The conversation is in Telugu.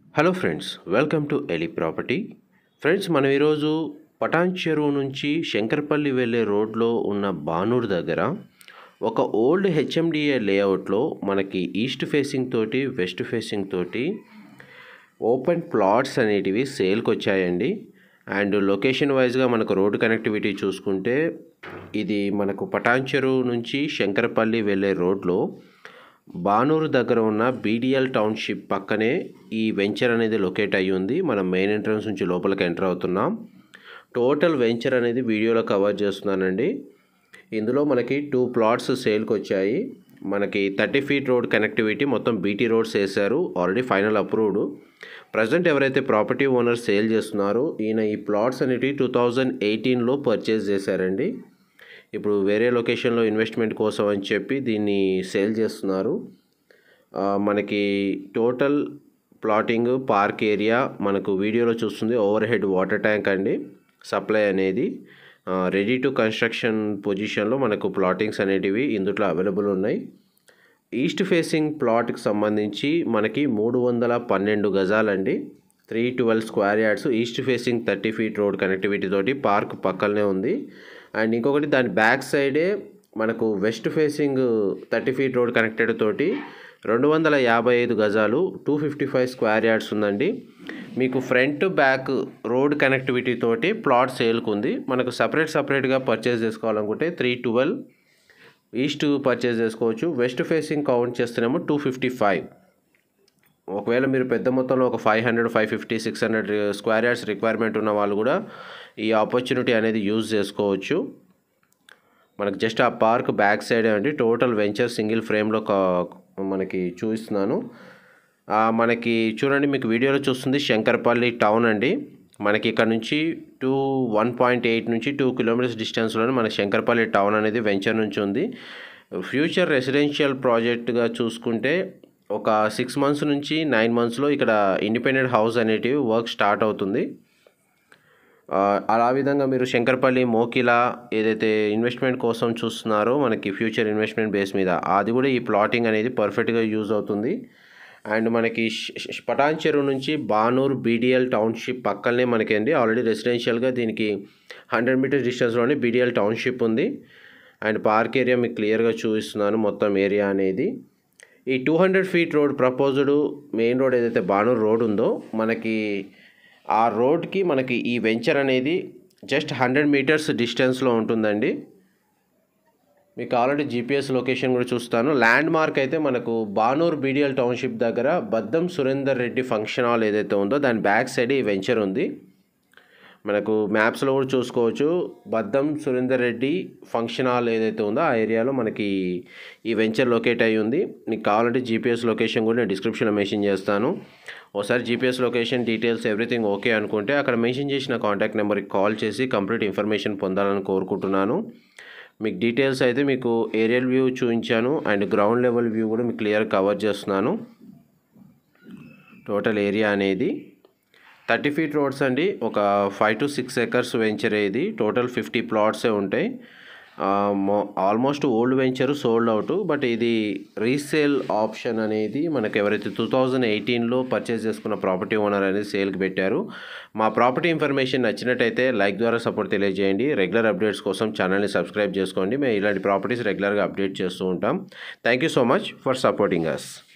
హలో ఫ్రెండ్స్ వెల్కమ్ టు ఎలి ప్రాపర్టీ ఫ్రెండ్స్ మనం ఈరోజు పటాన్ చెరువు నుంచి శంకర్పల్లి వెళ్ళే రోడ్లో ఉన్న బానూర్ దగ్గర ఒక ఓల్డ్ హెచ్ఎండిఏ లేఅవుట్లో మనకి ఈస్ట్ ఫేసింగ్ తోటి వెస్ట్ ఫేసింగ్ తోటి ఓపెన్ ప్లాట్స్ అనేటివి సేల్కి వచ్చాయండి అండ్ లొకేషన్ వైజ్గా మనకు రోడ్డు కనెక్టివిటీ చూసుకుంటే ఇది మనకు పటాన్ చెరువు నుంచి శంకరపల్లి వెళ్ళే రోడ్లో బానూరు దగ్గర ఉన్న బీడిఎల్ టౌన్షిప్ పక్కనే ఈ వెంచర్ అనేది లొకేట్ అయ్యి ఉంది మనం మెయిన్ ఎంట్రన్స్ నుంచి లోపలికి ఎంటర్ అవుతున్నాం టోటల్ వెంచర్ అనేది వీడియోలో కవర్ చేస్తున్నానండి ఇందులో మనకి టూ ప్లాట్స్ సేల్కి వచ్చాయి మనకి థర్టీ ఫీట్ రోడ్ కనెక్టివిటీ మొత్తం బీటీ రోడ్స్ వేశారు ఆల్రెడీ ఫైనల్ అప్రూవ్డ్ ప్రజెంట్ ఎవరైతే ప్రాపర్టీ ఓనర్ సేల్ చేస్తున్నారో ఈయన ఈ ప్లాట్స్ అనేటివి టూ థౌజండ్ ఎయిటీన్లో పర్చేస్ చేశారండి ఇప్పుడు వేరే లొకేషన్లో ఇన్వెస్ట్మెంట్ కోసం అని చెప్పి దీన్ని సేల్ చేస్తున్నారు ఆ, మనకి టోటల్ ప్లాటింగ్ పార్క్ ఏరియా మనకు వీడియోలో చూస్తుంది ఓవర్ హెడ్ వాటర్ ట్యాంక్ అండి సప్లై అనేది రెడీ టు కన్స్ట్రక్షన్ పొజిషన్లో మనకు ప్లాటింగ్స్ అనేటివి ఇందులో అవైలబుల్ ఉన్నాయి ఈస్ట్ ఫేసింగ్ ప్లాట్కి సంబంధించి మనకి మూడు వందల పన్నెండు గజాలండి three twelve square yards east facing thirty feet road connectivity తోటి పార్క్ పక్కనే ఉంది అండ్ ఇంకొకటి దాని బ్యాక్ సైడే మనకు west facing thirty feet road connected తోటి రెండు వందల యాభై ఐదు గజాలు two fifty five square yards ఉందండి మీకు ఫ్రంట్ బ్యాక్ రోడ్ కనెక్టివిటీ తోటి ప్లాట్ సేల్కి ఉంది మనకు సపరేట్ సపరేట్గా పర్చేస్ చేసుకోవాలనుకుంటే త్రీ ట్వెల్వ్ ఈస్ట్ పర్చేస్ చేసుకోవచ్చు వెస్ట్ ఫేసింగ్ కౌంట్ చేస్తేనేమో టూ ఫిఫ్టీ ఫైవ్ ఒకవేళ మీరు పెద్ద మొత్తంలో ఒక five hundred five fifty six hundred square yards requirement ఉన్న వాళ్ళు కూడా ఈ ఆపర్చునిటీ అనేది యూజ్ చేసుకోవచ్చు మనకు జస్ట్ ఆ పార్క్ బ్యాక్ సైడ్ అండి టోటల్ వెంచర్ సింగిల్ ఫ్రేమ్లో మనకి చూపిస్తున్నాను ఆ, మనకి చూడండి మీకు వీడియోలో చూస్తుంది శంకర్పల్లి టౌన్ అండి మనకి ఇక్కడ నుంచి టూ వన్ పాయింట్ ఎయిట్ నుంచి టూ కిలోమీటర్స్ డిస్టెన్స్లోనే మన శంకర్పల్లి టౌన్ అనేది వెంచర్ నుంచి ఉంది ఫ్యూచర్ రెసిడెన్షియల్ ప్రాజెక్ట్గా చూసుకుంటే ఒక సిక్స్ మంత్స్ నుంచి నైన్ మంత్స్లో ఇక్కడ ఇండిపెండెంట్ హౌస్ అనేటివి వర్క్ స్టార్ట్ అవుతుంది ఆ, అలా విధంగా మీరు శంకర్పల్లి మోకిలా ఏదైతే ఇన్వెస్ట్మెంట్ కోసం చూస్తున్నారో మనకి ఫ్యూచర్ ఇన్వెస్ట్మెంట్ బేస్ మీద అది కూడా ఈ ప్లాటింగ్ అనేది పర్ఫెక్ట్గా యూజ్ అవుతుంది అండ్ మనకి ష్- ష్- పటాన్ చెరువు నుంచి బానూర్ బీడిఎల్ టౌన్షిప్ పక్కనే మనకి అండి ఆల్రెడీ రెసిడెన్షియల్గా దీనికి హండ్రెడ్ మీటర్స్ డిస్టెన్స్లోనే బీడిఎల్ టౌన్షిప్ ఉంది అండ్ పార్క్ ఏరియా మీకు క్లియర్గా చూపిస్తున్నాను మొత్తం ఏరియా అనేది ఈ two hundred feet road proposed main road ఏదైతే బానూర్ రోడ్ ఉందో మనకి ఆ రోడ్కి మనకి ఈ వెంచర్ అనేది జస్ట్ హండ్రెడ్ మీటర్స్ డిస్టెన్స్లో ఉంటుందండి మీకు ఆల్రెడీ జీపీఎస్ లొకేషన్ కూడా చూస్తాను ల్యాండ్ మార్క్ అయితే మనకు బానూర్ బీడిఎల్ టౌన్షిప్ దగ్గర బద్దం సురేందర్ రెడ్డి ఫంక్షన్ హాల్ ఏదైతే ఉందో దాని బ్యాక్ సైడ్ ఈ వెంచర్ ఉంది మనకు మ్యాప్స్లో కూడా చూసుకోవచ్చు బద్దం సురేందర్ రెడ్డి ఫంక్షన్ హాల్ ఏదైతే ఉందో ఆ ఏరియాలో మనకి ఈ వెంచర్ లొకేట్ అయి ఉంది మీకు కావాలంటే జీపీఎస్ లొకేషన్ కూడా నేను డిస్క్రిప్షన్లో మెన్షన్ చేస్తాను ఒకసారి GPS location details everything okay అనుకుంటే అక్కడ మెన్షన్ చేసిన కాంటాక్ట్ నెంబర్కి కాల్ చేసి కంప్లీట్ ఇన్ఫర్మేషన్ పొందాలని కోరుకుంటున్నాను మీకు డీటెయిల్స్ అయితే మీకు ఏరియల్ వ్యూ చూపించాను అండ్ గ్రౌండ్ లెవెల్ వ్యూ కూడా మీకు క్లియర్ కవర్ చేస్తున్నాను టోటల్ ఏరియా అనేది థర్టీ ఫీట్ రోడ్స్ అండి ఒక five to six acres venture ఇది టోటల్ ఫిఫ్టీ ప్లాట్సే ఉంటాయి almost old venture sold out but ఇది రీసేల్ ఆప్షన్ అనేది మనకు ఎవరైతే టూ థౌజండ్ ఎయిటీన్లో పర్చేస్ చేసుకున్న ప్రాపర్టీ ఓనర్ అనేది సేల్కి పెట్టారు మా ప్రాపర్టీ ఇన్ఫర్మేషన్ నచ్చినట్టయితే లైక్ ద్వారా సపోర్ట్ తెలియజేయండి రెగ్యులర్ అప్డేట్స్ కోసం ఛానల్ని సబ్స్క్రైబ్ చేసుకోండి మేము ఇలాంటి ప్రాపర్టీస్ రెగ్యులర్గా అప్డేట్ చేస్తూ ఉంటాం thank you so much for supporting us